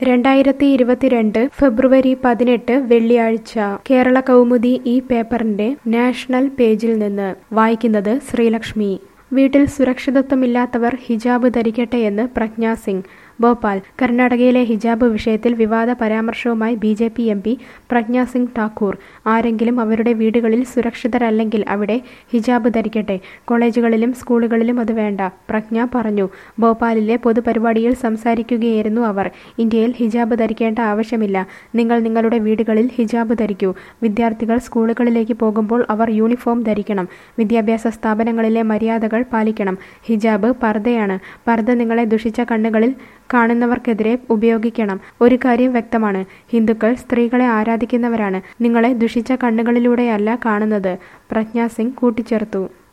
രണ്ടായിരത്തി ഇരുപത്തിരണ്ട് ഫെബ്രുവരി പതിനെട്ട് വെള്ളിയാഴ്ച കേരള കൗമുദി ഈ പേപ്പറിന്റെ നാഷണൽ പേജിൽ നിന്ന് വായിക്കുന്നത് ശ്രീലക്ഷ്മി വീട്ടിൽ സുരക്ഷിതത്വമില്ലാത്തവർ ഹിജാബ് ധരിക്കട്ടെയെന്ന് പ്രജ്ഞാ സിംഗ് ഭോപ്പാൽ കർണാടകയിലെ ഹിജാബ് വിഷയത്തിൽ വിവാദ പരാമർശവുമായി B J P M P Pragya Singh Thakur ആരെങ്കിലും അവരുടെ വീടുകളിൽ സുരക്ഷിതരല്ലെങ്കിൽ അവിടെ ഹിജാബ് ധരിക്കട്ടെ കോളേജുകളിലും സ്കൂളുകളിലും അത് വേണ്ട പ്രജ്ഞ പറഞ്ഞു ഭോപ്പാലിലെ പൊതുപരിപാടിയിൽ സംസാരിക്കുകയായിരുന്നു അവർ ഇന്ത്യയിൽ ഹിജാബ് ധരിക്കേണ്ട ആവശ്യമില്ല നിങ്ങൾ നിങ്ങളുടെ വീടുകളിൽ ഹിജാബ് ധരിക്കൂ വിദ്യാർത്ഥികൾ സ്കൂളുകളിലേക്ക് പോകുമ്പോൾ അവർ യൂണിഫോം ധരിക്കണം വിദ്യാഭ്യാസ സ്ഥാപനങ്ങളിലെ മര്യാദകൾ പാലിക്കണം ഹിജാബ് പർദ്ദയാണ് പർദ്ദ നിങ്ങളെ ദുഷിച്ച കണ്ണുകളിൽ കാണുന്നവർക്കെതിരെ ഉപയോഗിക്കണം ഒരു കാര്യം വ്യക്തമാണ് ഹിന്ദുക്കൾ സ്ത്രീകളെ ആരാധിക്കുന്നവരാണ് നിങ്ങളെ ദുഷിച്ച കണ്ണുകളിലൂടെയല്ല കാണുന്നത് പ്രജ്ഞാ സിംഗ് കൂട്ടിച്ചേർത്തു